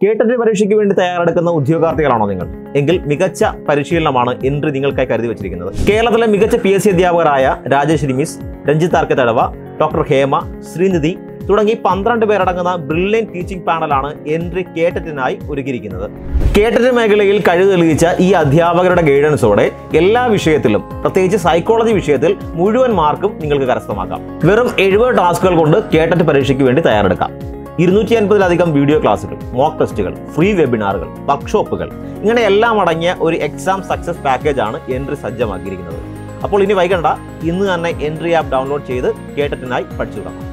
കേട്ടറ്റ് പരീക്ഷയ്ക്ക് വേണ്ടി തയ്യാറെടുക്കുന്ന ഉദ്യോഗാർത്ഥികളാണോ നിങ്ങൾ എങ്കിൽ മികച്ച പരിശീലനമാണ് എൻട്രി നിങ്ങൾക്കായി കരുതി വെച്ചിരിക്കുന്നത് കേരളത്തിലെ മികച്ച പി എസ് സി അധ്യാപകരായ രാജേഷ് റിമിസ് രഞ്ജിത്ത് ആർക്കത്തടവ ഡോക്ടർ ഹേമ ശ്രീനിധി തുടങ്ങി പന്ത്രണ്ട് പേരടങ്ങുന്ന ബ്രില്യൻ ടീച്ചിങ് പാനലാണ് എൻട്രി കേട്ടറ്റിനായി ഒരുക്കിയിരിക്കുന്നത് കേട്ടറ്റ് മേഖലയിൽ കഴിവ് തെളിയിച്ച ഈ അധ്യാപകരുടെ ഗൈഡൻസോടെ എല്ലാ വിഷയത്തിലും പ്രത്യേകിച്ച് സൈക്കോളജി വിഷയത്തിൽ മുഴുവൻ മാർക്കും നിങ്ങൾക്ക് കരസ്ഥമാക്കാം വെറും എഴുപത് ടാസ്കുകൾ കൊണ്ട് കേട്ടറ്റ് പരീക്ഷയ്ക്ക് വേണ്ടി തയ്യാറെടുക്കാം ഇരുന്നൂറ്റി അൻപതിലധികം വീഡിയോ ക്ലാസുകൾ മോക്ക് ടെസ്റ്റുകൾ ഫ്രീ വെബിനാറുകൾ വർക്ക്ഷോപ്പുകൾ ഇങ്ങനെ എല്ലാം അടങ്ങിയ ഒരു എക്സാം സക്സസ് പാക്കേജാണ് എൻട്രി സജ്ജമാക്കിയിരിക്കുന്നത് അപ്പോൾ ഇനി വൈകണ്ട ഇന്ന് തന്നെ എൻട്രി ആപ്പ് ഡൗൺലോഡ് ചെയ്ത് കേട്ടറ്റിനായി പഠിച്ചു തുടങ്ങാം